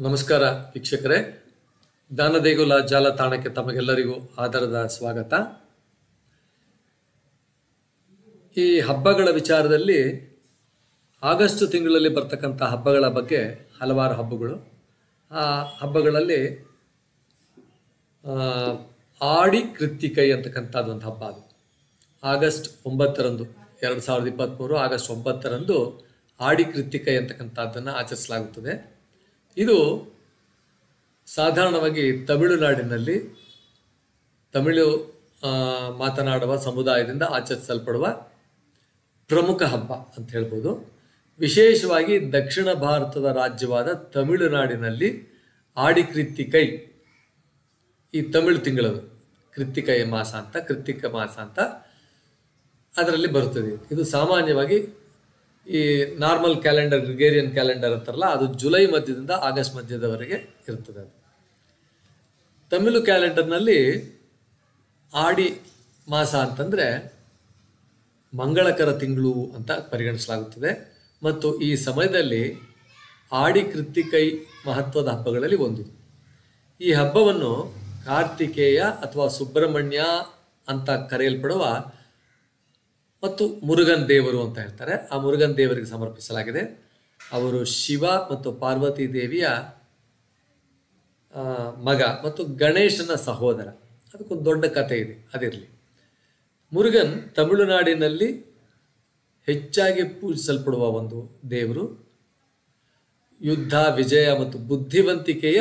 ನಮಸ್ಕಾರ ವೀಕ್ಷಕರೇ ಜ್ಞಾನದೇಗುಲ ಜಾಲತಾಣಕ್ಕೆ ತಮಗೆಲ್ಲರಿಗೂ ಆಧಾರದ ಸ್ವಾಗತ ಈ ಹಬ್ಬಗಳ ವಿಚಾರದಲ್ಲಿ ಆಗಸ್ಟ್ ತಿಂಗಳಲ್ಲಿ ಬರ್ತಕ್ಕಂಥ ಹಬ್ಬಗಳ ಬಗ್ಗೆ ಹಲವಾರು ಹಬ್ಬಗಳು ಆ ಹಬ್ಬಗಳಲ್ಲಿ ಆ, ಆಡಿ ಕೃತ್ತಿಕೈ ಅಂತಕ್ಕಂಥದ್ದು ಒಂದು ಹಬ್ಬ ಅದು ಆಗಸ್ಟ್ ಒಂಬತ್ತರಂದು ಎರಡು ಸಾವಿರದ ಇಪ್ಪತ್ತ್ಮೂರು ಆಗಸ್ಟ್ ಒಂಬತ್ತರಂದು ಆಡಿ ಕೃತ್ತಿಕೈ ಅಂತಕ್ಕಂಥದ್ದನ್ನು ಆಚರಿಸಲಾಗುತ್ತದೆ ಇದು ಸಾಧಾರಣವಾಗಿ ತಮಿಳುನಾಡಿನಲ್ಲಿ ತಮಿಳು ಆ, ಮಾತನಾಡುವ ಸಮುದಾಯದಿಂದ ಆಚರಿಸಲ್ಪಡುವ ಪ್ರಮುಖ ಹಬ್ಬ ಅಂತ ಹೇಳ್ಬೋದು ವಿಶೇಷವಾಗಿ ದಕ್ಷಿಣ ಭಾರತದ ರಾಜ್ಯವಾದ ತಮಿಳುನಾಡಿನಲ್ಲಿ ಆಡಿ ಕೃತ್ತಿಕೈ ಈ ತಮಿಳು ತಿಂಗಳದು ಕೃತ್ತಿಕೈ ಮಾಸ ಅಂತ ಕೃತ್ತಿಕ ಮಾಸ ಅಂತ ಅದರಲ್ಲಿ ಬರುತ್ತದೆ ಇದು ಸಾಮಾನ್ಯವಾಗಿ ಈ ನಾರ್ಮಲ್ ಕ್ಯಾಲೆಂಡರ್ ಗ್ರಿಗೇರಿಯನ್ ಕ್ಯಾಲೆಂಡರ್ ಅಂತಾರಲ್ಲ ಅದು ಜುಲೈ ಮಧ್ಯದಿಂದ ಆಗಸ್ಟ್ ಮಧ್ಯದವರೆಗೆ ಇರ್ತದೆ ಅದು ತಮಿಳು ಕ್ಯಾಲೆಂಡರ್ನಲ್ಲಿ ಆಡಿ ಮಾಸ ಅಂತಂದರೆ ಮಂಗಳಕರ ತಿಂಗಳು ಅಂತ ಪರಿಗಣಿಸಲಾಗುತ್ತದೆ ಮತ್ತು ಈ ಸಮಯದಲ್ಲಿ ಆಡಿ ಕೃತ್ತಿಕೈ ಮಹತ್ವದ ಹಬ್ಬಗಳಲ್ಲಿ ಒಂದು ಈ ಹಬ್ಬವನ್ನು ಕಾರ್ತಿಕೇಯ ಅಥವಾ ಸುಬ್ರಹ್ಮಣ್ಯ ಅಂತ ಕರೆಯಲ್ಪಡುವ ಮತ್ತು ಮುರುಗನ್ ದೇವರು ಅಂತ ಹೇಳ್ತಾರೆ ಆ ಮುರುಗನ್ ದೇವರಿಗೆ ಸಮರ್ಪಿಸಲಾಗಿದೆ ಅವರು ಶಿವ ಮತ್ತು ಪಾರ್ವತಿ ದೇವಿಯ ಆ, ಮಗ ಮತ್ತು ಗಣೇಶನ ಸಹೋದರ ಅದಕ್ಕೊಂದು ದೊಡ್ಡ ಕಥೆ ಇದೆ ಅದಿರಲಿ ಮುರುಗನ್ ತಮಿಳುನಾಡಿನಲ್ಲಿ ಹೆಚ್ಚಾಗಿ ಪೂಜಿಸಲ್ಪಡುವ ಒಂದು ದೇವರು ಯುದ್ಧ ವಿಜಯ ಮತ್ತು ಬುದ್ಧಿವಂತಿಕೆಯ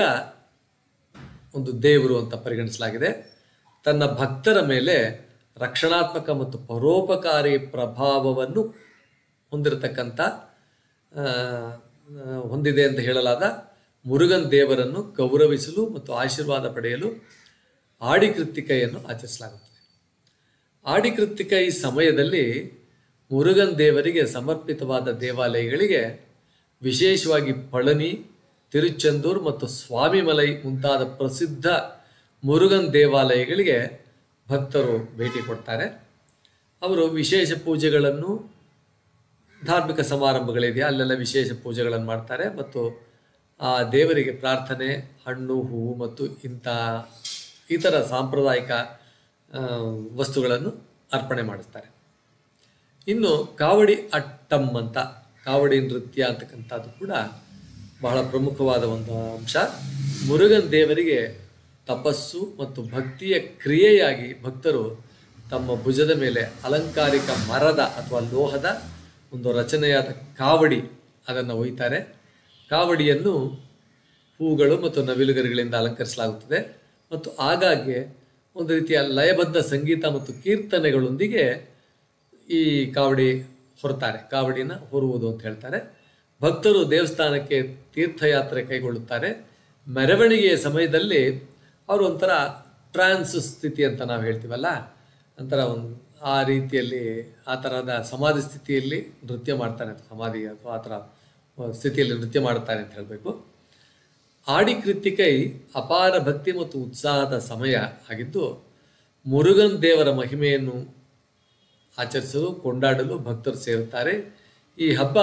ಒಂದು ದೇವರು ಅಂತ ಪರಿಗಣಿಸಲಾಗಿದೆ ತನ್ನ ಭಕ್ತರ ಮೇಲೆ ರಕ್ಷಣಾತ್ಮಕ ಮತ್ತು ಪರೋಪಕಾರಿ ಪ್ರಭಾವವನ್ನು ಹೊಂದಿರತಕ್ಕಂಥ ಆ, ಆ, ಹೊಂದಿದೆ ಅಂತ ಹೇಳಲಾದ ಮುರುಗನ್ ದೇವರನ್ನು ಗೌರವಿಸಲು ಮತ್ತು ಆಶೀರ್ವಾದ ಪಡೆಯಲು ಆಡಿ ಕೃತ್ತಿಕೆಯನ್ನು ಆಚರಿಸಲಾಗುತ್ತದೆ ಆಡಿ ಕೃತ್ತಿಕ ಈ ಸಮಯದಲ್ಲಿ ಮುರುಗನ್ ದೇವರಿಗೆ ಸಮರ್ಪಿತವಾದ ದೇವಾಲಯಗಳಿಗೆ ವಿಶೇಷವಾಗಿ ಪಳನಿ ತಿರುಚೆಂದೂರ್ ಮತ್ತು ಸ್ವಾಮಿಮಲೈ ಮುಂತಾದ ಪ್ರಸಿದ್ಧ ಮುರುಗನ್ ದೇವಾಲಯಗಳಿಗೆ ಭಕ್ತರು ಭೇಟಿ ಕೊಡ್ತಾರೆ ಅವರು ವಿಶೇಷ ಪೂಜೆಗಳನ್ನು ಧಾರ್ಮಿಕ ಸಮಾರಂಭಗಳಿದೆಯಾ ಅಲ್ಲೆಲ್ಲ ವಿಶೇಷ ಪೂಜೆಗಳನ್ನು ಮಾಡ್ತಾರೆ ಮತ್ತು ಆ ದೇವರಿಗೆ ಪ್ರಾರ್ಥನೆ ಹಣ್ಣು ಹೂವು ಮತ್ತು ಇಂಥ ಇತರ ಸಾಂಪ್ರದಾಯಿಕ ಆ, ವಸ್ತುಗಳನ್ನು ಅರ್ಪಣೆ ಮಾಡಿಸ್ತಾರೆ ಇನ್ನು ಕಾವಡಿ ಅಟ್ಟಂ ಅಂತ ಕಾವಡಿ ನೃತ್ಯ ಅಂತಕ್ಕಂಥದ್ದು ಕೂಡ ಬಹಳ ಪ್ರಮುಖವಾದ ಒಂದು ಅಂಶ ಮುರುಗನ್ ದೇವರಿಗೆ ತಪಸ್ಸು ಮತ್ತು ಭಕ್ತಿಯ ಕ್ರಿಯೆಯಾಗಿ ಭಕ್ತರು ತಮ್ಮ ಭುಜದ ಮೇಲೆ ಅಲಂಕಾರಿಕ ಮರದ ಅಥವಾ ಲೋಹದ ಒಂದು ರಚನೆಯಾದ ಕಾವಡಿ ಅದನ್ನು ಒಯ್ತಾರೆ ಕಾವಡಿಯನ್ನು ಹೂಗಳು ಮತ್ತು ನವಿಲುಗರಿಗಳಿಂದ ಅಲಂಕರಿಸಲಾಗುತ್ತದೆ ಮತ್ತು ಆಗಾಗ್ಗೆ ಒಂದು ರೀತಿಯ ಲಯಬದ್ಧ ಸಂಗೀತ ಮತ್ತು ಕೀರ್ತನೆಗಳೊಂದಿಗೆ ಈ ಕಾವಡಿ ಹೊರತಾರೆ ಕಾವಡಿನ ಹೊರುವುದು ಅಂತ ಹೇಳ್ತಾರೆ ಭಕ್ತರು ದೇವಸ್ಥಾನಕ್ಕೆ ತೀರ್ಥಯಾತ್ರೆ ಕೈಗೊಳ್ಳುತ್ತಾರೆ ಮೆರವಣಿಗೆಯ ಸಮಯದಲ್ಲಿ ಅವರು ಒಂಥರ ಟ್ರಾನ್ಸ್ ಸ್ಥಿತಿ ಅಂತ ನಾವು ಹೇಳ್ತೀವಲ್ಲ ಒಂಥರ ಒಂದು ಆ ರೀತಿಯಲ್ಲಿ ಆ ಥರದ ಸಮಾಧಿ ಸ್ಥಿತಿಯಲ್ಲಿ ನೃತ್ಯ ಮಾಡ್ತಾರೆ ಸಮಾಧಿ ಅಥವಾ ಆ ಥರ ಸ್ಥಿತಿಯಲ್ಲಿ ನೃತ್ಯ ಮಾಡ್ತಾರೆ ಅಂತ ಹೇಳಬೇಕು ಆಡಿ ಕೃತ್ತಿಕೈ ಅಪಾರ ಭಕ್ತಿ ಮತ್ತು ಉತ್ಸಾಹದ ಸಮಯ ಆಗಿದ್ದು ಮುರುಗನ್ ದೇವರ ಮಹಿಮೆಯನ್ನು ಆಚರಿಸಲು ಕೊಂಡಾಡಲು ಭಕ್ತರು ಸೇರುತ್ತಾರೆ ಈ ಹಬ್ಬ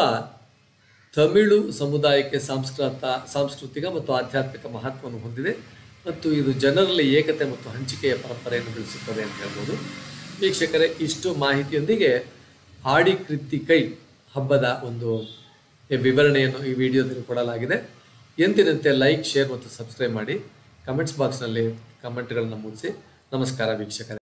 ತಮಿಳು ಸಮುದಾಯಕ್ಕೆ ಸಾಂಸ್ಕೃತ ಸಾಂಸ್ಕೃತಿಕ ಮತ್ತು ಆಧ್ಯಾತ್ಮಿಕ ಮಹತ್ವವನ್ನು ಹೊಂದಿದೆ ಮತ್ತು ಇದು ಜನರಲ್ಲಿ ಏಕತೆ ಮತ್ತು ಹಂಚಿಕೆಯ ಪರಂಪರೆಯನ್ನು ಬೆಳೆಸುತ್ತದೆ ಅಂತ ಹೇಳ್ಬೋದು ವೀಕ್ಷಕರೇ ಇಷ್ಟು ಮಾಹಿತಿಯೊಂದಿಗೆ ಆಡಿ ಕೃತ್ತಿಕೈ ಹಬ್ಬದ ಒಂದು ವಿವರಣೆಯನ್ನು ಈ ವಿಡಿಯೋದಲ್ಲಿ ಕೊಡಲಾಗಿದೆ ಎಂದಿನಂತೆ ಲೈಕ್ ಶೇರ್ ಮತ್ತು ಸಬ್ಸ್ಕ್ರೈಬ್ ಮಾಡಿ ಕಮೆಂಟ್ಸ್ ಬಾಕ್ಸ್ನಲ್ಲಿ ಕಮೆಂಟ್ಗಳನ್ನು ಮೂಡಿಸಿ ನಮಸ್ಕಾರ ವೀಕ್ಷಕರೇ